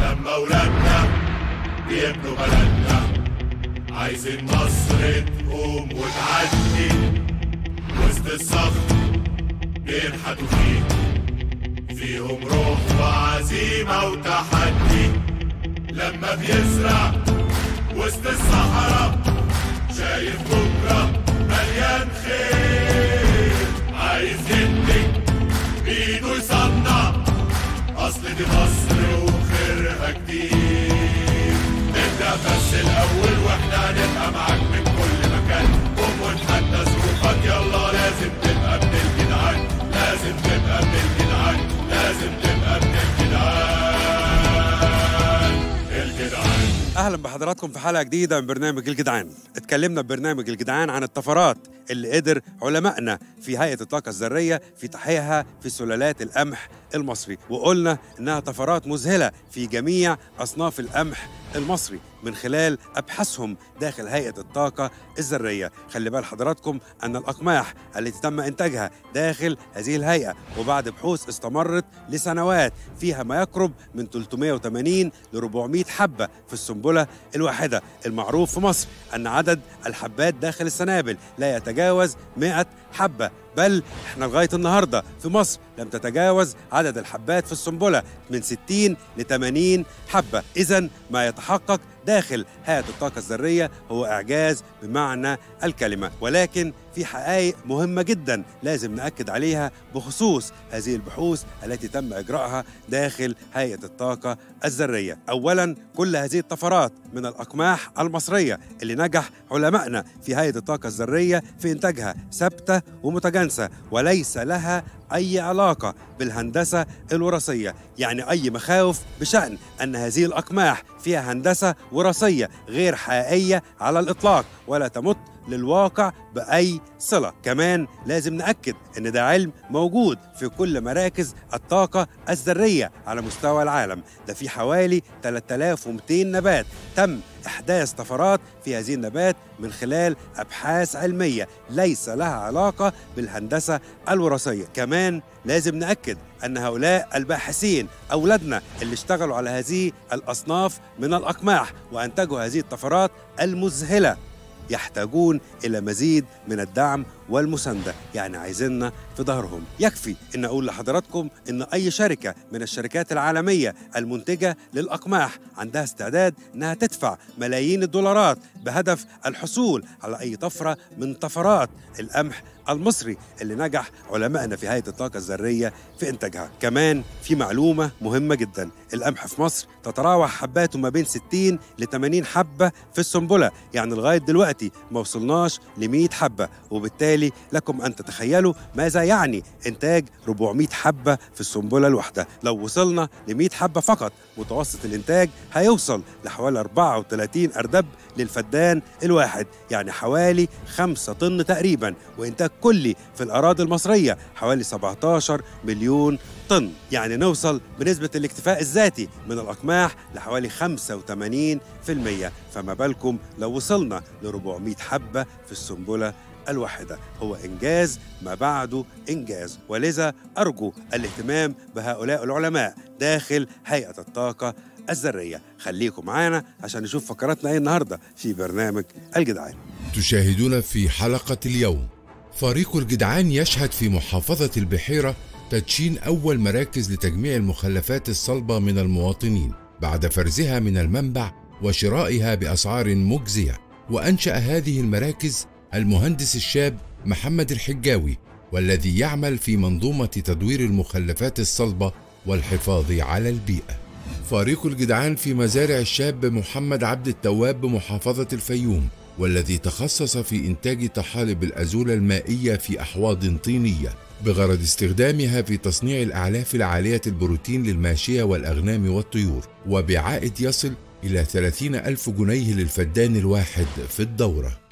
لما ولادنا بيبنوا بلدنا عايزين مصر تقوم وتعدي وسط الصخر بينحتوا فيه فيهم روح وعزيمة وتحدي لما بيزرع وسط الصحراء شايف بكرة مليان خير عايز يبني بإيده يصنع أصل دي مصر وخيرها كتير نبدأ بس الأول وإحنا هنبقى معاك من كل مكان قوم ونحدى ظروفك يلا لازم تبقى من الجدعان لازم تبقى من الجدعان لازم تبقى من الجدعان الجدعان اهلا بحضراتكم في حلقه جديده من برنامج الجدعان اتكلمنا ببرنامج الجدعان عن الطفرات اللي قدر علمائنا في هيئه الطاقه الذريه في تحقيقها في سلالات القمح المصري وقلنا انها طفرات مذهله في جميع اصناف القمح المصري من خلال ابحاثهم داخل هيئه الطاقه الذريه خلي بال حضراتكم ان الاقماح التي تم انتاجها داخل هذه الهيئه وبعد بحوث استمرت لسنوات فيها ما يقرب من 380 ل 400 حبه في السنبله الواحده المعروف في مصر ان عدد الحبات داخل السنابل لا يتجاوز 100 حبه بل احنا لغايه النهارده في مصر لم تتجاوز عدد الحبات في السنبله من 60 ل 80 حبه اذا ما يتحقق داخل هيئه الطاقه الذريه هو اعجاز بمعنى الكلمه ولكن في حقائق مهمه جدا لازم ناكد عليها بخصوص هذه البحوث التي تم اجراءها داخل هيئه الطاقه الذريه اولا كل هذه الطفرات من الاقماح المصريه اللي نجح علمائنا في هيئه الطاقه الذريه في انتاجها ثابته ومتجانسه وليس لها اي علاقه بالهندسه الوراثيه يعني اي مخاوف بشان ان هذه الاقماح فيها هندسه وراثيه غير حقيقيه على الاطلاق ولا تمت للواقع باي صله كمان لازم ناكد ان ده علم موجود في كل مراكز الطاقه الذريه على مستوى العالم ده في حوالي 3200 نبات تم احداث طفرات في هذه النبات من خلال ابحاث علميه ليس لها علاقه بالهندسه الوراثيه كمان لازم ناكد ان هؤلاء الباحثين اولادنا اللي اشتغلوا على هذه الاصناف من الاقماح وانتجوا هذه الطفرات المذهله يحتاجون الى مزيد من الدعم والمسانده يعني عايزيننا في ظهرهم يكفي ان اقول لحضراتكم ان اي شركه من الشركات العالميه المنتجه للاقماح عندها استعداد انها تدفع ملايين الدولارات بهدف الحصول على اي طفره من طفرات القمح المصري اللي نجح علمائنا في هيئه الطاقه الذريه في انتاجها كمان في معلومه مهمه جدا القمح في مصر تتراوح حباته ما بين 60 ل 80 حبه في السنبله يعني لغايه دلوقتي ما وصلناش ل 100 حبه وبالتالي لكم ان تتخيلوا ماذا يعني انتاج 400 حبه في السنبله الواحده لو وصلنا ل 100 حبه فقط متوسط الانتاج هيوصل لحوالي 34 اردب للفدان الواحد يعني حوالي 5 طن تقريبا وانتاج كلي في الاراضي المصريه حوالي 17 مليون طن يعني نوصل بنسبه الاكتفاء الذاتي من الاقماح لحوالي 85% فما بالكم لو وصلنا ل 400 حبه في السنبله الواحدة هو إنجاز ما بعده إنجاز ولذا أرجو الاهتمام بهؤلاء العلماء داخل هيئة الطاقة الذرية خليكم معانا عشان نشوف فقراتنا ايه النهاردة في برنامج الجدعان تشاهدون في حلقة اليوم فريق الجدعان يشهد في محافظة البحيرة تدشين أول مراكز لتجميع المخلفات الصلبة من المواطنين بعد فرزها من المنبع وشرائها بأسعار مجزية وأنشأ هذه المراكز المهندس الشاب محمد الحجاوي والذي يعمل في منظومة تدوير المخلفات الصلبة والحفاظ على البيئة فريق الجدعان في مزارع الشاب محمد عبد التواب بمحافظة الفيوم والذي تخصص في إنتاج طحالب الأزولة المائية في أحواض طينية بغرض استخدامها في تصنيع الأعلاف العالية البروتين للماشية والأغنام والطيور وبعائد يصل إلى 30 ألف جنيه للفدان الواحد في الدورة